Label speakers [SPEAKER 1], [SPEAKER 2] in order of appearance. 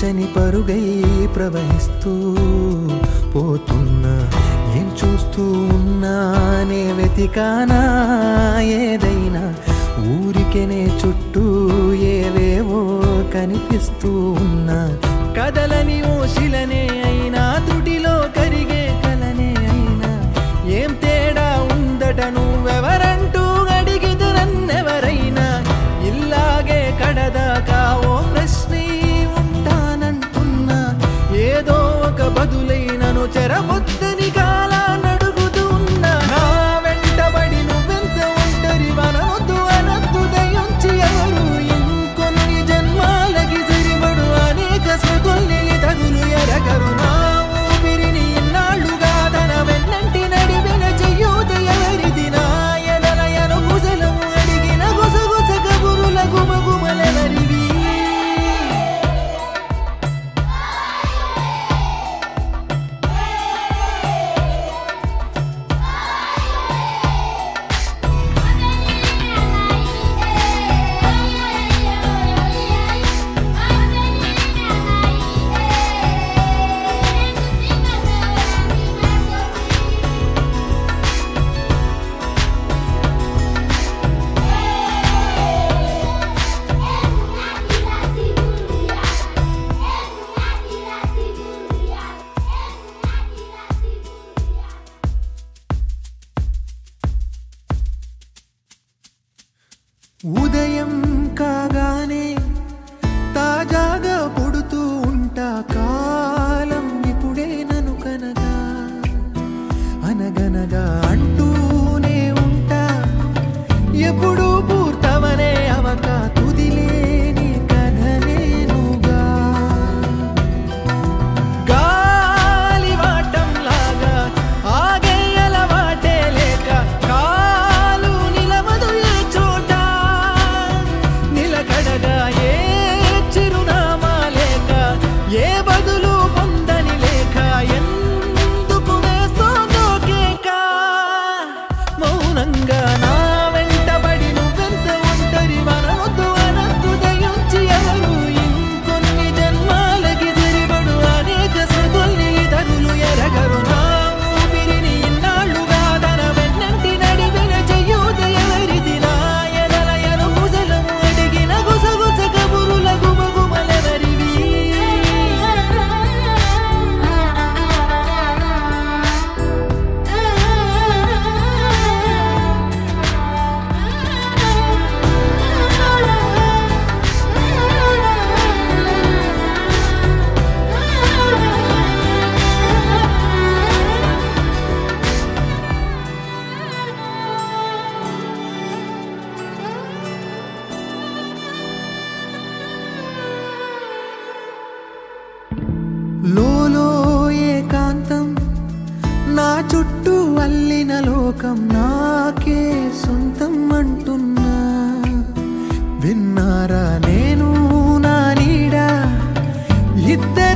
[SPEAKER 1] తీర్చని పరుగై ప్రవహిస్తూ పోతున్నా ఏం చూస్తూ ఉన్నానే వెతికానా ఏదైనా ఊరికెనే చుట్టూ ఏవేవో కనిపిస్తూ ఉన్నా కదలని ఓశిలనే అయినా తుడిలో కరిగే కలనే అయినా ఏం తేడా ఉందట నువ్వెవరంటూ అడిగిదు నన్నెవరైనా ఇల్లాగే కడదాకా ఓ ప్రశ్నే ఉంటానంటున్నా ఏదో ఒక బదులైనను చెరబొద్దని కాలా నడుగుతూ ఉన్నా నా వెంటబడి నువ్వెంత ఒంటరి వనవద్దు అనద్దు దయించి ఎవరు ఇంకొన్ని జన్మాలకి సరిపడు అనేక స్మృతుల్ని తగులు ఎరగరు నా ఊపిరిని ఇన్నాళ్ళుగా తన వెన్నంటి నడిపిన చెయ్యూత ఎవరిది నా ఎదలయను గుసలము అడిగిన గుసగుస కబురుల గుమగుమలెవరివి ఉదయం కాగానే తాజాగా పుడుతూ ఉంటా కాలం ఇప్పుడే నను కనగా అనగనగా అంటూనే ఉంటా ఎప్పుడు పూర్తవనే అవక తుదిలేని కథనేనుగా గాలివాటంలాగా ఆగేయల వాటే లేక కాలు నిలవదు ఏ చోట నిలకడగా ఏ చిరునామా లేక ఏ బదులు పొందని లేక ఎందుకు వేస్తోందో కేక మౌనంగా నా వెంటబడి నువ్వెంత ఒంటరి వనవద్దు అనద్దు దయించి ఎవరు ఇంకొన్ని జన్మాలకి సరిపడు అనేక స్మృతుల్ని తగులు ఎరగరు నా ఊపిరిని ఇన్నాళ్ళుగా తన వెన్నంటి నడిపిన చెయ్యూత ఎవరిది నా ఎదలయను ముసలము అడిగిన గుసగుస కబురుల గుమగుమలెవరివి లోలో ఏకాంతం నా చుట్టూ అల్లిన లోకం నాకే సొంతం అంటున్నా విన్నారా నేను నా నీడ ఇద్దరు